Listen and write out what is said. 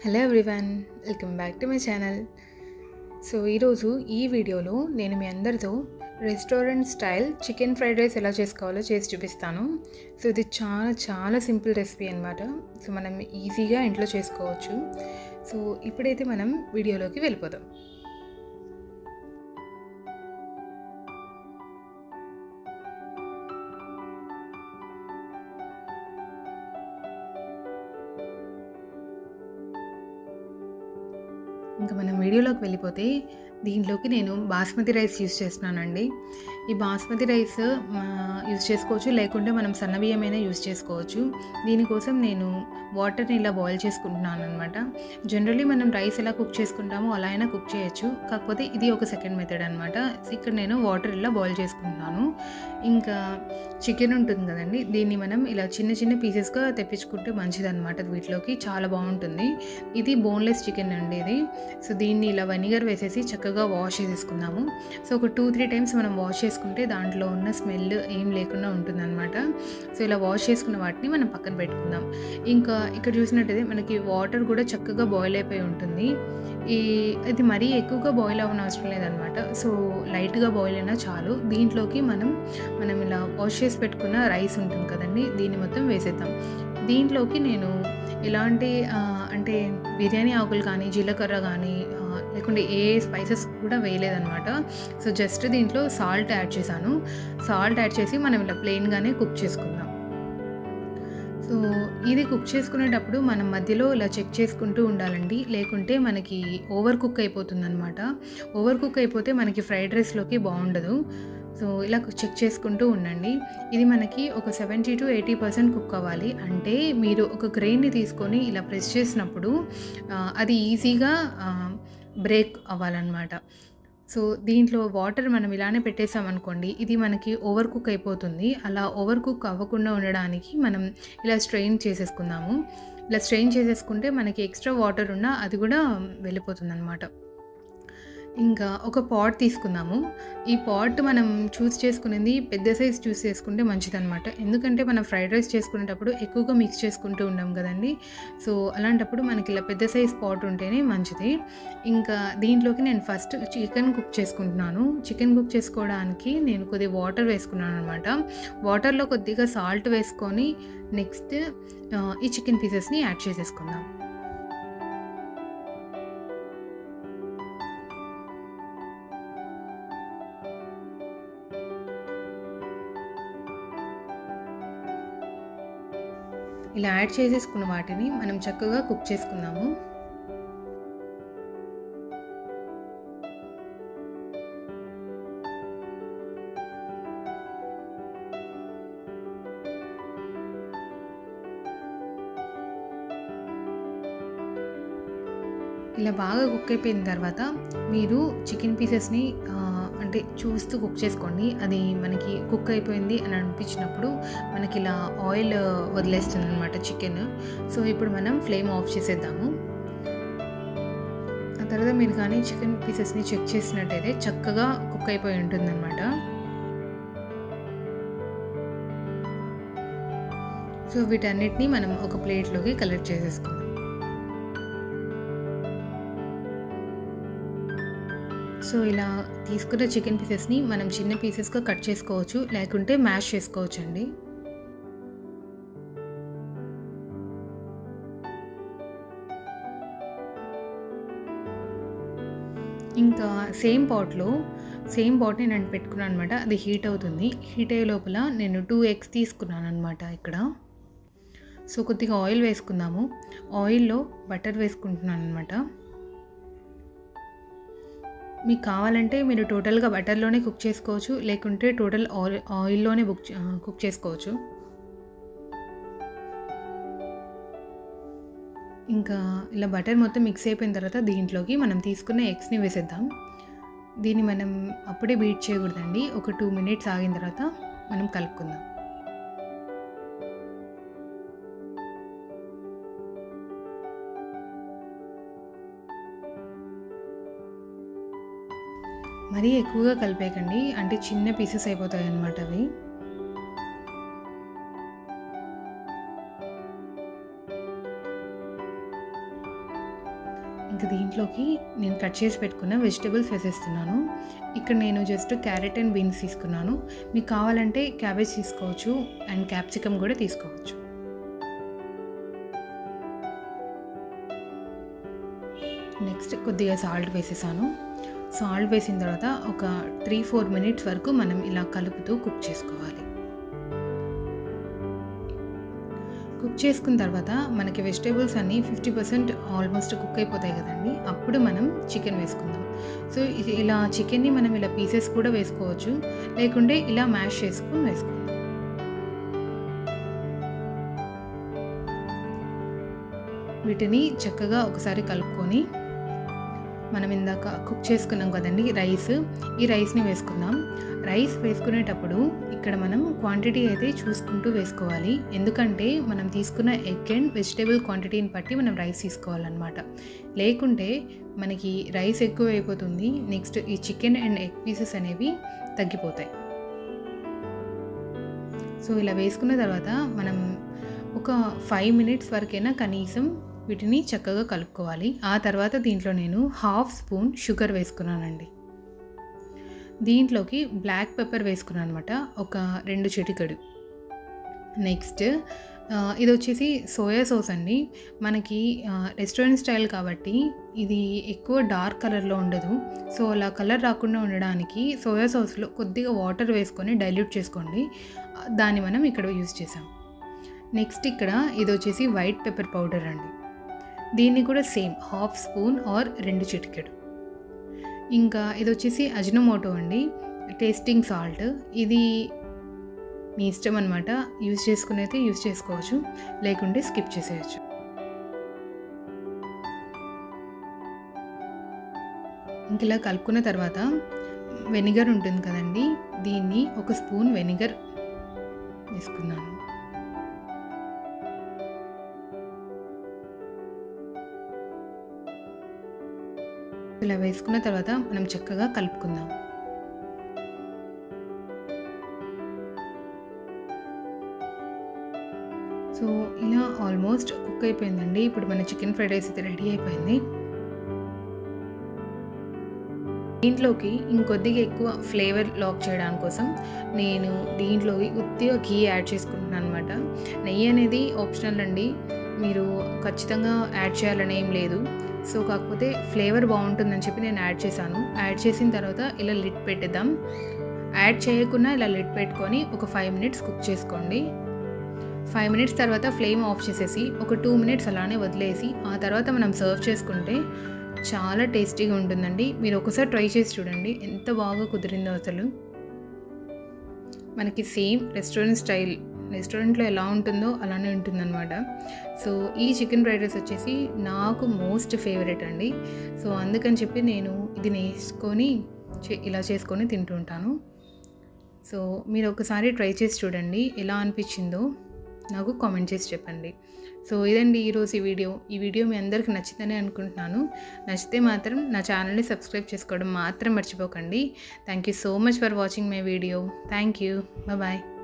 hello everyone welcome back to my channel so ఈరోజు ఈ వీడియోలో నేను మీ అందరితో restaurant style chicken fried rice ఎలా చేసుకోవాలో చేసి చూపిస్తాను సో ఇది చాలా చాలా సింపుల్ రెసిపీ అనమాట సో మనం ఈజీగా ఇంట్లో చేసుకోవచ్చు సో ఇప్పుడైతే మనం వీడియోలోకి వెళ్ళిపోదాం ఇంకా మనం వీడియోలోకి వెళ్ళిపోతే దీంట్లోకి నేను బాస్మతి రైస్ యూస్ చేస్తున్నానండి ఈ బాస్మతి రైస్ యూస్ చేసుకోవచ్చు లేకుంటే మనం సన్న బియ్యమైనా యూస్ చేసుకోవచ్చు దీనికోసం నేను వాటర్ని ఇలా బాయిల్ చేసుకుంటున్నాను అనమాట జనరలీ మనం రైస్ ఎలా కుక్ చేసుకుంటామో అలా అయినా కుక్ చేయొచ్చు కాకపోతే ఇది ఒక సెకండ్ మెథడ్ అనమాట ఇక్కడ నేను వాటర్ ఇలా బాయిల్ చేసుకుంటున్నాను ఇంకా చికెన్ ఉంటుంది కదండి దీన్ని మనం ఇలా చిన్న చిన్న పీసెస్గా తెప్పించుకుంటే మంచిదన్నమాట వీటిలోకి చాలా బాగుంటుంది ఇది బోన్లెస్ చికెన్ అండి ఇది సో దీన్ని ఇలా వెనిగర్ వేసేసి చక్కగా వాష్ చేసేసుకుందాము సో ఒక టూ త్రీ టైమ్స్ మనం వాష్ చేసుకుంటే దాంట్లో ఉన్న స్మెల్ ఏం లేకుండా ఉంటుందన్నమాట సో ఇలా వాష్ చేసుకున్న వాటిని మనం పక్కన పెట్టుకుందాం ఇంకా ఇక్కడ చూసినట్టయితే మనకి వాటర్ కూడా చక్కగా బాయిల్ అయిపోయి ఉంటుంది ఈ ఇది మరీ ఎక్కువగా బాయిల్ అవ్వని అవసరం లేదనమాట సో లైట్గా బాయిల్ అయినా చాలు దీంట్లోకి మనం మనం ఇలా వాష్ చేసి పెట్టుకున్న రైస్ ఉంటుంది కదండి దీన్ని మొత్తం వేసేద్దాం దీంట్లోకి నేను ఎలాంటి అంటే బిర్యానీ ఆకులు కానీ జీలకర్ర కానీ లేకుంటే ఏ స్పైసెస్ కూడా వేయలేదనమాట సో జస్ట్ దీంట్లో సాల్ట్ యాడ్ చేశాను సాల్ట్ యాడ్ చేసి మనం ఇలా ప్లెయిన్గానే కుక్ చేసుకుందాం సో ఇది కుక్ చేసుకునేటప్పుడు మనం మధ్యలో ఇలా చెక్ చేసుకుంటూ ఉండాలండి లేకుంటే మనకి ఓవర్ కుక్ అయిపోతుంది అనమాట ఓవర్ కుక్ అయిపోతే మనకి ఫ్రైడ్ రైస్లోకి బాగుండదు సో ఇలా చెక్ చేసుకుంటూ ఉండండి ఇది మనకి ఒక seventy to eighty percent cook అవ్వాలి అంటే మీరు ఒక గ్రెయిన్ని తీసుకొని ఇలా ప్రెస్ చేసినప్పుడు అది ఈజీగా బ్రేక్ అవ్వాలన్నమాట సో దీంట్లో వాటర్ మనం ఇలానే పెట్టేసామనుకోండి ఇది మనకి ఓవర్ కుక్ అయిపోతుంది అలా ఓవర్ కుక్ అవ్వకుండా ఉండడానికి మనం ఇలా స్ట్రెయిన్ చేసేసుకుందాము ఇలా స్ట్రెయిన్ చేసేసుకుంటే మనకి ఎక్స్ట్రా వాటర్ ఉన్నా అది కూడా వెళ్ళిపోతుంది అనమాట ఇంకా ఒక పాట్ తీసుకుందాము ఈ పాట్ మనం చూస్ చేసుకునేది పెద్ద సైజ్ చూస్ చేసుకుంటే మంచిదన్నమాట ఎందుకంటే మనం ఫ్రైడ్ రైస్ చేసుకునేటప్పుడు ఎక్కువగా మిక్స్ చేసుకుంటూ ఉన్నాం కదండి సో అలాంటప్పుడు మనకి ఇలా పెద్ద సైజ్ పాట్ ఉంటేనే మంచిది ఇంకా దీంట్లోకి నేను ఫస్ట్ చికెన్ కుక్ చేసుకుంటున్నాను చికెన్ కుక్ చేసుకోవడానికి నేను కొద్దిగా వాటర్ వేసుకున్నాను అనమాట వాటర్లో కొద్దిగా సాల్ట్ వేసుకొని నెక్స్ట్ ఈ చికెన్ పీసెస్ని యాడ్ చేసేసుకుందాం ఇలా యాడ్ చేసేసుకున్న వాటిని మనం చక్కగా కుక్ చేసుకుందాము ఇలా బాగా కుక్ అయిపోయిన తర్వాత మీరు చికెన్ పీసెస్ని అంటే చూస్తూ కుక్ చేసుకోండి అది మనకి కుక్ అయిపోయింది అని అనిపించినప్పుడు మనకి ఇలా ఆయిల్ వదిలేస్తుంది అనమాట చికెన్ సో ఇప్పుడు మనం ఫ్లేమ్ ఆఫ్ చేసేద్దాము ఆ తర్వాత మీరు కానీ చికెన్ పీసెస్ని చెక్ చేసినట్టయితే చక్కగా కుక్ అయిపోయి ఉంటుందన్నమాట సో వీటన్నిటిని మనం ఒక ప్లేట్లోకి కలెక్ట్ చేసేసుకుందాం సో ఇలా తీసుకున్న చికెన్ పీసెస్ని మనం చిన్న పీసెస్గా కట్ చేసుకోవచ్చు లేకుంటే మ్యాష్ చేసుకోవచ్చు అండి ఇంకా సేమ్ పాట్లో సేమ్ పాట్ని నేను పెట్టుకున్నాను అనమాట అది హీట్ అవుతుంది హీట్ అయ్యే లోపల నేను టూ ఎగ్స్ తీసుకున్నాను అనమాట ఇక్కడ సో కొద్దిగా ఆయిల్ వేసుకుందాము ఆయిల్లో బటర్ వేసుకుంటున్నాను అనమాట మీకు కావాలంటే మీరు టోటల్గా బటర్లోనే కుక్ చేసుకోవచ్చు లేకుంటే టోటల్ ఆయిల్ ఆయిల్లోనే బుక్ కుక్ చేసుకోవచ్చు ఇంకా ఇలా బటర్ మొత్తం మిక్స్ అయిపోయిన తర్వాత దీంట్లోకి మనం తీసుకున్న ఎగ్స్ని వేసేద్దాం దీన్ని మనం అప్పుడే బీట్ చేయకూడదండి ఒక టూ మినిట్స్ ఆగిన తర్వాత మనం కలుపుకుందాం మరీ ఎక్కువగా కలిపేయకండి అంటే చిన్న పీసెస్ అయిపోతాయి అన్నమాట అవి ఇంకా దీంట్లోకి నేను కట్ చేసి పెట్టుకున్న వెజిటేబుల్స్ వేసేస్తున్నాను ఇక్కడ నేను జస్ట్ క్యారెట్ అండ్ బీన్స్ తీసుకున్నాను మీకు కావాలంటే క్యాబేజ్ తీసుకోవచ్చు అండ్ క్యాప్సికమ్ కూడా తీసుకోవచ్చు నెక్స్ట్ కొద్దిగా సాల్ట్ వేసేసాను సాల్ట్ వేసిన తర్వాత ఒక త్రీ ఫోర్ మినిట్స్ వరకు మనం ఇలా కలుపుతూ కుక్ చేసుకోవాలి కుక్ చేసుకున్న తర్వాత మనకి వెజిటేబుల్స్ అన్నీ ఫిఫ్టీ పర్సెంట్ ఆల్మోస్ట్ కుక్ అయిపోతాయి కదండి అప్పుడు మనం చికెన్ వేసుకుందాం సో ఇది ఇలా చికెన్ని మనం ఇలా పీసెస్ కూడా వేసుకోవచ్చు లేకుంటే ఇలా మ్యాష్ చేసుకుని వేసుకుందాం వీటిని చక్కగా ఒకసారి కలుపుకొని మనం ఇందాక కుక్ చేసుకున్నాం కదండి రైస్ ఈ రైస్ని వేసుకుందాం రైస్ వేసుకునేటప్పుడు ఇక్కడ మనం క్వాంటిటీ అయితే చూసుకుంటూ వేసుకోవాలి ఎందుకంటే మనం తీసుకున్న ఎగ్ అండ్ వెజిటేబుల్ క్వాంటిటీని బట్టి మనం రైస్ తీసుకోవాలన్నమాట లేకుంటే మనకి రైస్ ఎక్కువ అయిపోతుంది నెక్స్ట్ ఈ చికెన్ అండ్ ఎగ్ పీసెస్ అనేవి తగ్గిపోతాయి సో ఇలా వేసుకున్న తర్వాత మనం ఒక ఫైవ్ మినిట్స్ వరకైనా కనీసం వీటిని చక్కగా కలుపుకోవాలి ఆ తర్వాత దీంట్లో నేను హాఫ్ స్పూన్ షుగర్ వేసుకున్నానండి దీంట్లోకి బ్లాక్ పెప్పర్ వేసుకున్నాను అనమాట ఒక రెండు చిటికడు నెక్స్ట్ ఇది వచ్చేసి సోయా సాస్ అండి మనకి రెస్టారెంట్ స్టైల్ కాబట్టి ఇది ఎక్కువ డార్క్ కలర్లో ఉండదు సో అలా కలర్ రాకుండా ఉండడానికి సోయా సాస్లో కొద్దిగా వాటర్ వేసుకొని డైల్యూట్ చేసుకోండి దాన్ని మనం ఇక్కడ యూజ్ చేసాం నెక్స్ట్ ఇక్కడ ఇది వచ్చేసి వైట్ పెప్పర్ పౌడర్ అండి దీన్ని కూడా సేమ్ హాఫ్ స్పూన్ ఆర్ రెండు చిటికెడు ఇంకా ఇది వచ్చేసి అజినోమోటో అండి టేస్టింగ్ సాల్ట్ ఇది మీ ఇష్టం అనమాట యూజ్ చేసుకునైతే యూజ్ చేసుకోవచ్చు లేకుంటే స్కిప్ చేసేయచ్చు ఇంక ఇలా కలుపుకున్న తర్వాత వెనిగర్ ఉంటుంది కదండి దీన్ని ఒక స్పూన్ వెనిగర్ వేసుకున్నాను ఇలా వేసుకున్న తర్వాత మనం చక్కగా కలుపుకుందాం సో ఇలా ఆల్మోస్ట్ కుక్ అయిపోయిందండి ఇప్పుడు మన చికెన్ ఫ్రైడ్ రైస్ అయితే రెడీ అయిపోయింది దీంట్లోకి ఇంకొద్దిగా ఎక్కువ ఫ్లేవర్ లాక్ చేయడానికి కోసం నేను దీంట్లోకి ఉత్తిగా ఘీ యాడ్ చేసుకుంటున్నాను అనమాట నెయ్యి అనేది ఆప్షనల్ అండి మీరు ఖచ్చితంగా యాడ్ చేయాలని ఏం లేదు సో కాకపోతే ఫ్లేవర్ బాగుంటుందని చెప్పి నేను యాడ్ చేశాను యాడ్ చేసిన తర్వాత ఇలా లిడ్ పెట్టేద్దాం యాడ్ చేయకుండా ఇలా లిడ్ పెట్టుకొని ఒక ఫైవ్ మినిట్స్ కుక్ చేసుకోండి ఫైవ్ మినిట్స్ తర్వాత ఫ్లేమ్ ఆఫ్ చేసేసి ఒక టూ మినిట్స్ అలానే వదిలేసి ఆ తర్వాత మనం సర్వ్ చేసుకుంటే చాలా టేస్టీగా ఉంటుందండి మీరు ఒకసారి ట్రై చేసి చూడండి ఎంత బాగా కుదిరిందో అసలు మనకి సేమ్ రెస్టారెంట్ స్టైల్ రెస్టారెంట్లో ఎలా ఉంటుందో అలానే ఉంటుందన్నమాట సో ఈ చికెన్ ఫ్రైడ్ రైస్ వచ్చేసి నాకు మోస్ట్ ఫేవరెట్ అండి సో అందుకని చెప్పి నేను ఇది నేర్చుకొని ఇలా చేసుకొని తింటుంటాను సో మీరు ఒకసారి ట్రై చేసి చూడండి ఎలా అనిపించిందో నాకు కామెంట్ చేసి చెప్పండి సో ఇదండి ఈరోజు ఈ వీడియో ఈ వీడియో మీ అందరికి నచ్చిందని అనుకుంటున్నాను నచ్చితే మాత్రం నా ఛానల్ని సబ్స్క్రైబ్ చేసుకోవడం మాత్రం మర్చిపోకండి thank you so much for watching my video thank you bye